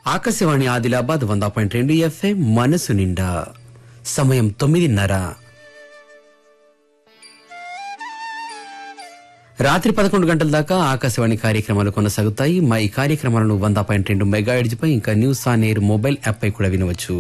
ఆకాశవాణి ఆదిలాబాద్ వంద పాయింట్ రెండు ఎఫ్ఎం మనసు నిండా సమయం తొమ్మిదిన్నర రాత్రి పదకొండు గంటల దాకా ఆకాశవాణి కార్యక్రమాలు కొనసాగుతాయి మా ఈ కార్యక్రమాలను వంద పాయింట్ రెండు మెగా పై ఇంకా news on air mobile app పై కూడా వినవచ్చు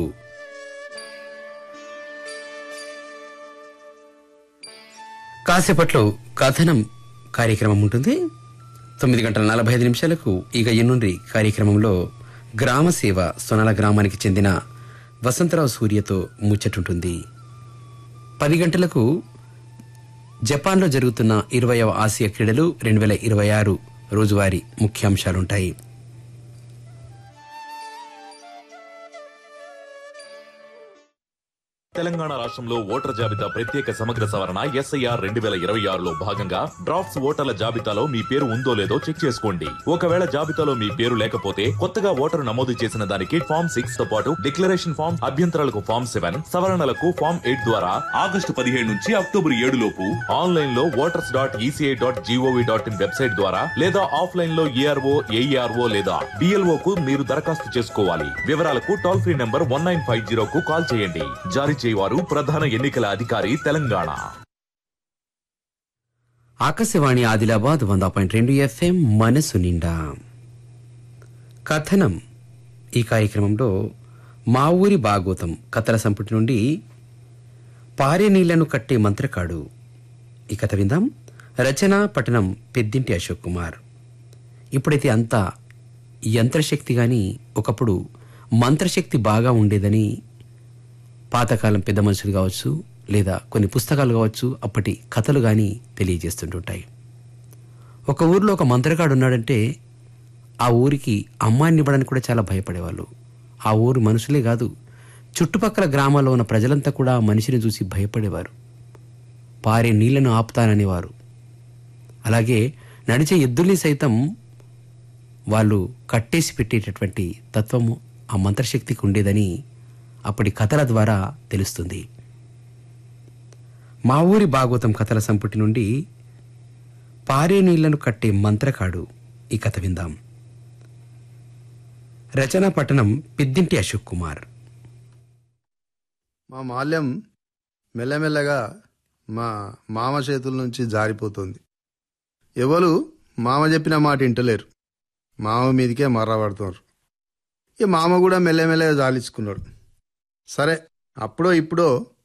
కాసేపట్లో కథనం కార్యక్రమం ఉంటుంది తొమ్మిది గంటల నలభై ఐదు నిమిషాలకు ఇక ఎన్నుండి కార్యక్రమంలో గ్రామ సేవ సొనల గ్రామానికి చెందిన వసంతరావు సూర్యతో ముచ్చటుంటుంది పది గంటలకు జపాన్లో జరుగుతున్న ఇరవయవ ఆసియా క్రీడలు రెండు వేల ఇరవై ఆరు రోజువారీ ముఖ్యాంశాలుంటాయి తెలంగాణ రాష్ట్రంలో ఓటర్ జాబితా ప్రత్యేక సమగ్ర సవరణ ఎస్ఐఆర్ రెండు వేల ఇరవై ఆరులో భాగంగా డ్రాఫ్ట్స్ ఓటర్ల జాబితాలో మీ పేరు ఉందో లేదో చెక్ చేసుకోండి ఒకవేళ జాబితాలో మీ పేరు లేకపోతే కొత్తగా ఓటరు నమోదు చేసిన దానికి ఫామ్ సిక్స్ తో పాటు డిక్లరేషన్ ఫామ్ అభ్యంతరాలకు ఫామ్ సెవెన్ సవరణలకు ఫామ్ ఎయిట్ ద్వారా ఆగస్టు పదిహేడు నుంచి అక్టోబర్ ఏడు లోపు ఆన్లైన్ లో voters dot ECI dot GOV dot in website ద్వారా లేదా ఆఫ్లైన్ లో ఏఆర్ఓ ఏఈఆర్ఓ లేదా డిఎల్ఓ కు మీరు దరఖాస్తు చేసుకోవాలి వివరాలకు toll free number one nine five zero కు కాల్ చేయండి జారీ చేయవారు ప్రధాన ఎన్నికల అధికారి తెలంగాణ ఆకాశవాణి ఆదిలాబాద్ వంద పాయింట్ రెండు ఎఫ్ఎం మనసు నిండా కథనం ఈ కార్యక్రమంలో మా ఊరి భాగోతం కథల సంపుటి నుండి పారే నీళ్లను కట్టే మంత్రకాడు ఈ కథ విందాం రచన పఠనం పెద్దింటి అశోక్ కుమార్ ఇప్పుడైతే అంతా యంత్రశక్తి గాని ఒకప్పుడు మంత్రశక్తి బాగా ఉండేదని పాతకాలం పెద్ద మనుషులు కావచ్చు లేదా కొన్ని పుస్తకాలు కావచ్చు అప్పటి కథలు కానీ తెలియజేస్తుంటుంటాయి ఒక ఊరిలో ఒక మంత్రగాడు ఉన్నాడంటే ఆ ఊరికి అమ్మాయిని ఇవ్వడానికి కూడా చాలా భయపడేవాళ్ళు ఆ ఊరు మనుషులే కాదు చుట్టుపక్కల గ్రామాల్లో ఉన్న ప్రజలంతా కూడా ఆ మనిషిని చూసి భయపడేవారు పారే నీళ్లను ఆపుతాననేవారు అలాగే నడిచే ఎద్దుల్ని సైతం వాళ్ళు కట్టేసి పెట్టేటటువంటి తత్వము ఆ మంత్రశక్తికి ఉండేదని అప్పటి కథల ద్వారా తెలుస్తుంది మా ఊరి భాగవతం కథల సంపుటి నుండి పారే నీళ్లను కట్టే మంత్రకాడు ఈ కథ విందాం రచనా పట్టణం పెద్దింటి అశోక్ కుమార్ మా మాల్యం మెల్లమెల్లగా మా మామ చేతుల నుంచి జారిపోతుంది ఎవరు మామ చెప్పిన మాట వింటలేరు మామ మీదకే మర్రపడుతున్నారు ఇక మామ కూడా మెల్లమెల్లగా జాలించుకున్నాడు సరే అప్పుడో ఇప్పుడో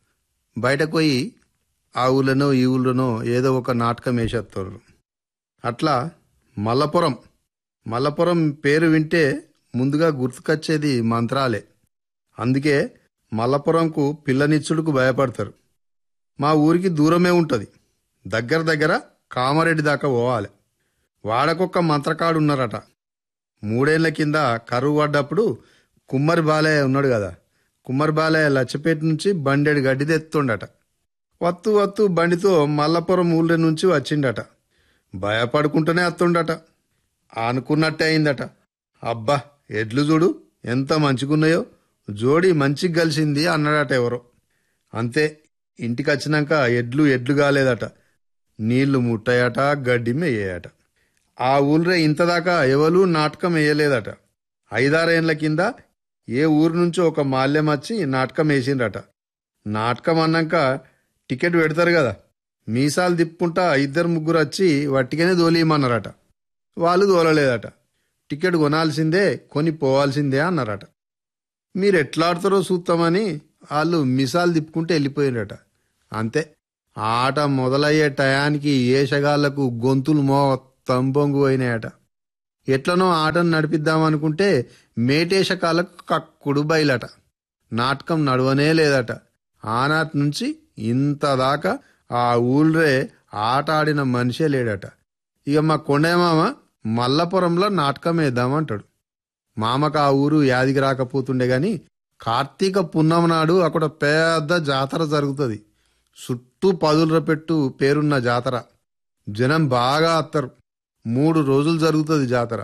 బయటకు పోయి ఆ ఊళ్ళనో ఈ ఊళ్ళనో ఏదో ఒక నాటకం వేసేస్తారు అట్లా మల్లపురం మల్లపురం పేరు వింటే ముందుగా గుర్తుకొచ్చేది మంత్రాలే అందుకే మల్లపురంకు పిల్లనిచ్చుడుకు భయపడతారు మా ఊరికి దూరమే ఉంటుంది దగ్గర దగ్గర కామారెడ్డి దాకా పోవాలి వాడకొక్క మంత్రకాడు ఉన్నారట మూడేళ్ల కింద కరువు పడ్డప్పుడు కుమ్మరి బాలయ్య ఉన్నాడు కదా కుమ్మరి బాలయ్య లచ్చపేట నుంచి బండెడు గడ్డి తెత్తుండట వత్తు వత్తు బండితో మల్లపురం ఊళ్ళ నుంచి వచ్చిండట భయపడుకుంటూనే వస్తుండట అనుకున్నట్టే అయిందట అబ్బా ఎడ్లు చూడు ఎంత మంచిగున్నాయో జోడి మంచిగా కలిసింది అన్నాడట ఎవరో అంతే ఇంటికి వచ్చినాక ఎడ్లు ఎడ్లు కాలేదట నీళ్లు ముట్టాయట గడ్డి మేయట ఆ ఊళ్ళో ఇంతదాకా ఎవరు నాటకం వేయలేదట ఐదారేండ్ల కింద ఏ ఊరు నుంచో ఒక మాల్యం వచ్చి నాటకం వేసిండ్రట నాటకం అన్నాక టికెట్ పెడతారు కదా మీసాలు తిప్పుకుంటా ఇద్దరు ముగ్గురు వచ్చి వట్టిగానే దోలియమన్నారట వాళ్ళు దోలలేదట టికెట్ కొనాల్సిందే కొని పోవాల్సిందే అన్నారట మీరు ఎట్లా ఆడతారో చూస్తామని వాళ్ళు మిసాలు తిప్పుకుంటే వెళ్ళిపోయినట అంతే ఆట మొదలయ్యే టయానికి ఏషగాళ్లకు గొంతులు మొత్తం బొంగు అయినాయట ఎట్లనో ఆటను నడిపిద్దామనుకుంటే మేటేషకాలకు కక్కుడు బయలట నాటకం నడవనే లేదట ఆనాటి నుంచి ఇంత దాకా ఆ ఊళ్ళే ఆట ఆడిన మనిషే లేడట ఇక మా కొండయ్య మామ మల్లపురంలో నాటకం వేద్దామంటాడు మామకు ఆ ఊరు యాదికి రాకపోతుండే గాని కార్తీక పున్నం నాడు అక్కడ పెద్ద జాతర జరుగుతుంది చుట్టూ పదుల పెట్టు పేరున్న జాతర జనం బాగా అత్తరు మూడు రోజులు జరుగుతుంది జాతర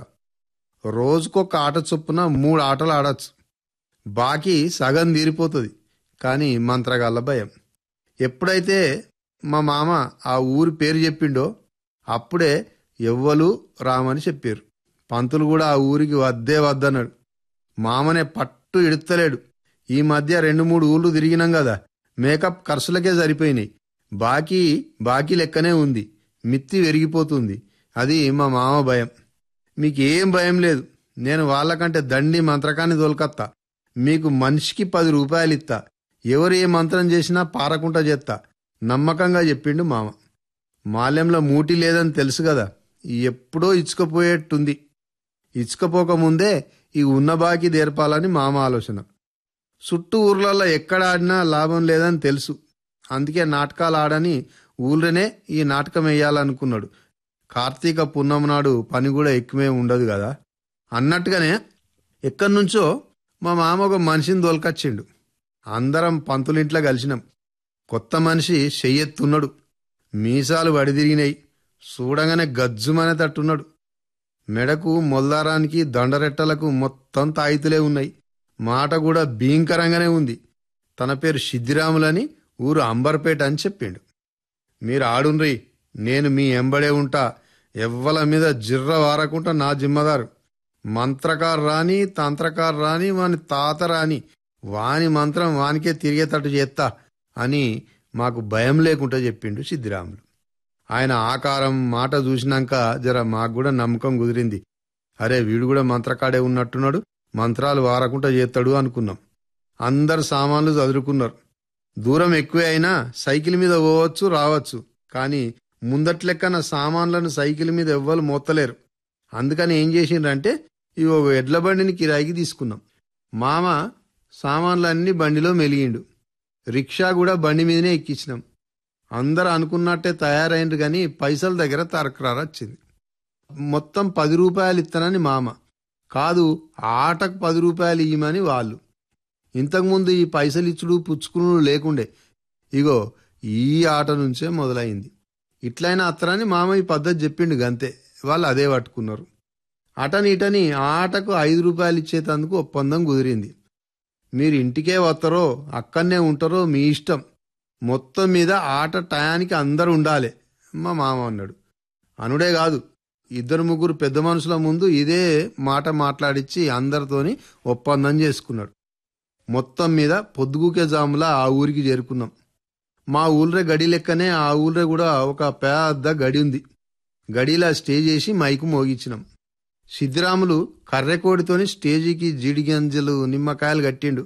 రోజుకొక ఆట చొప్పున మూడు ఆటలు ఆడచ్చు బాకీ సగం తీరిపోతుంది కానీ మంత్రగాళ్ళ భయం ఎప్పుడైతే మా మామ ఆ ఊరి పేరు చెప్పిండో అప్పుడే ఎవ్వలు రామని చెప్పారు పంతులు కూడా ఆ ఊరికి వద్దే వద్దన్నాడు మామనే పట్టు ఇడుత్తలేడు ఈ మధ్య రెండు మూడు ఊళ్ళు తిరిగినాం కదా మేకప్ ఖర్చులకే సరిపోయినాయి బాకీ బాకీ లెక్కనే ఉంది మిత్తి పెరిగిపోతుంది అది మా మామ భయం మీకేం భయం లేదు నేను వాళ్ళకంటే దండి మంత్రకాన్ని తోలుకత్తా మీకు మనిషికి పది రూపాయలు ఇత్తా ఎవరు ఏ మంత్రం చేసినా పారకుండా చేత్తా నమ్మకంగా చెప్పిండు మామ మాల్యంలో మూటి లేదని తెలుసు కదా ఎప్పుడో ఇచ్చుకపోయేట్టుంది ఇచ్చుకపోకముందే ఈ ఉన్న బాకీ తీర్పాలని మామ ఆలోచన చుట్టూ ఊర్లలో ఎక్కడ ఆడినా లాభం లేదని తెలుసు అందుకే నాటకాలు ఆడని ఊళ్ళోనే ఈ నాటకం వేయాలనుకున్నాడు కార్తీక పున్నం నాడు పని కూడా ఎక్కువే ఉండదు కదా అన్నట్టుగానే ఎక్కడి నుంచో మా మామ ఒక మనిషిని దొలకొచ్చిండు అందరం పంతులింట్లో కలిసినాం కొత్త మనిషి చెయ్యెత్తున్నాడు మీసాలు వడిదిరిగినాయి చూడగానే గజ్జుమనే తట్టున్నాడు మెడకు మొల్దారానికి దండరెట్టలకు మొత్తం తాయితులే ఉన్నాయి మాట కూడా భీంకరంగానే ఉంది తన పేరు సిద్ధిరాములని ఊరు అంబర్పేట అని చెప్పిండు మీరు ఆడుండ్రి నేను మీ ఎంబడే ఉంటా ఎవ్వల మీద జిర్ర వారకుండా నా జిమ్మదారు మంత్రకారు రాని తంత్రకారు రాని వాని తాత రాని వాని మంత్రం వానికే తిరిగేటట్టు చేస్తా అని మాకు భయం లేకుండా చెప్పిండు సిద్ధిరాములు ఆయన ఆకారం మాట చూసినాక జర మాకు కూడా నమ్మకం కుదిరింది అరే వీడు కూడా మంత్రకాడే ఉన్నట్టున్నాడు మంత్రాలు వారకుండా చేస్తాడు అనుకున్నాం అందరు సామాన్లు చదువుకున్నారు దూరం ఎక్కువే అయినా సైకిల్ మీద పోవచ్చు రావచ్చు కానీ ముందట్లెక్కన సామాన్లను సైకిల్ మీద ఎవ్వరు మోత్తలేరు అందుకని ఏం చేసిండ్రంటే ఇవి ఒక ఎడ్ల బండిని కిరాయికి తీసుకున్నాం మామ సామాన్లన్నీ బండిలో మెలిగిండు రిక్షా కూడా బండి మీదనే ఎక్కించినాం అందరు అనుకున్నట్టే తయారైండ్రు కానీ పైసల దగ్గర తరకరారు వచ్చింది మొత్తం పది రూపాయలు ఇస్తానని మామ కాదు ఆటకు పది రూపాయలు ఇయ్యమని వాళ్ళు ఇంతకుముందు ఈ పైసలు ఇచ్చుడు పుచ్చుకునుడు లేకుండే ఇగో ఈ ఆట నుంచే మొదలైంది ఇట్లయినా అత్తరని మామ ఈ పద్ధతి చెప్పిండు గంతే వాళ్ళు అదే పట్టుకున్నారు అటని ఇటని ఆ ఆటకు ఐదు రూపాయలు ఇచ్చేటందుకు ఒప్పందం కుదిరింది మీరు ఇంటికే వస్తారో అక్కడనే ఉంటారో మీ ఇష్టం మొత్తం మీద ఆట టయానికి అందరు ఉండాలి మా మామ అన్నాడు అనుడే కాదు ఇద్దరు ముగ్గురు పెద్ద మనుషుల ముందు ఇదే మాట మాట్లాడిచ్చి అందరితోని ఒప్పందం చేసుకున్నాడు మొత్తం మీద పొద్దుగుకే జాములా ఆ ఊరికి చేరుకున్నాం మా ఊళ్ళో గడి లెక్కనే ఆ ఊళ్ళో కూడా ఒక పెద్ద గడి ఉంది గడిలా స్టేజ్ చేసి మైకు మోగించినాం సిద్ధిరాములు కర్రెకోడితోని స్టేజీకి జీడి గింజలు నిమ్మకాయలు కట్టిండు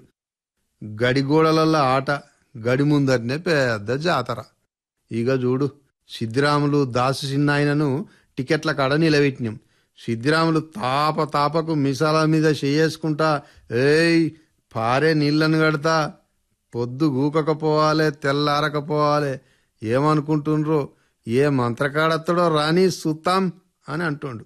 గడి గోడలల్ల ఆట గడి ముందరనే పెద్ద జాతర ఇక చూడు సిద్ధిరాములు దాసు చిన్నాయనను టికెట్ల కాడ నిలబెట్టినాం సిద్ధిరాములు తాప తాపకు మిసాల మీద చేసుకుంటా ఏయ్ పారే నీళ్లను కడతా పొద్దు గూకకపోవాలి తెల్లారకపోవాలి ఏమనుకుంటుండ్రో ఏ మంత్రకాడత్తడో రాని సుత్తాం అని అంటుండు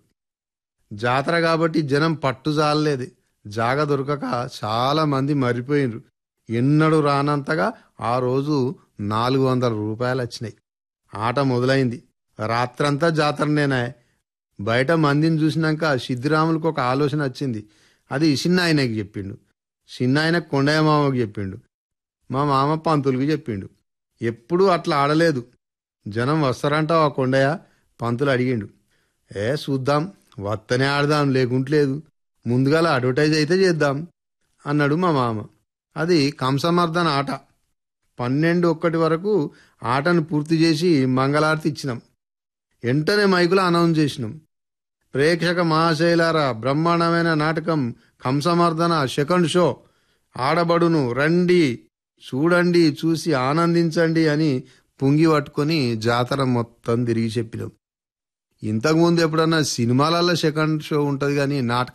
జాతర కాబట్టి జనం పట్టు జాలలేదు జాగ దొరకక చాలా మంది మరిపోయినరు ఎన్నడూ రానంతగా ఆ రోజు నాలుగు వందల రూపాయలు వచ్చినాయి ఆట మొదలైంది రాత్రంతా జాతరనేనా బయట మందిని చూసినాక సిద్ధిరాములకు ఒక ఆలోచన వచ్చింది అది చిన్నాయనకి చెప్పిండు చిన్నాయన కొండయ్య మామకి చెప్పిండు మా మామ పంతులకి చెప్పిండు ఎప్పుడూ అట్లా ఆడలేదు జనం వస్తారంట ఆ కొండయ్య పంతులు అడిగిండు ఏ చూద్దాం వత్తనే ఆడదాం లేకుంటలేదు ముందుగాల అడ్వర్టైజ్ అయితే చేద్దాం అన్నాడు మా మామ అది కంసమర్దన ఆట పన్నెండు ఒక్కటి వరకు ఆటను పూర్తి చేసి మంగళారతి ఇచ్చినాం వెంటనే మైకులో అనౌన్స్ చేసినాం ప్రేక్షక మహాశైలారా బ్రహ్మాండమైన నాటకం కంసమర్దన సెకండ్ షో ఆడబడును రండి చూడండి చూసి ఆనందించండి అని పుంగి పట్టుకొని జాతర మొత్తం తిరిగి చెప్పినాం ఇంతకుముందు ఎప్పుడన్నా సినిమాలలో సెకండ్ షో ఉంటుంది కానీ నాటక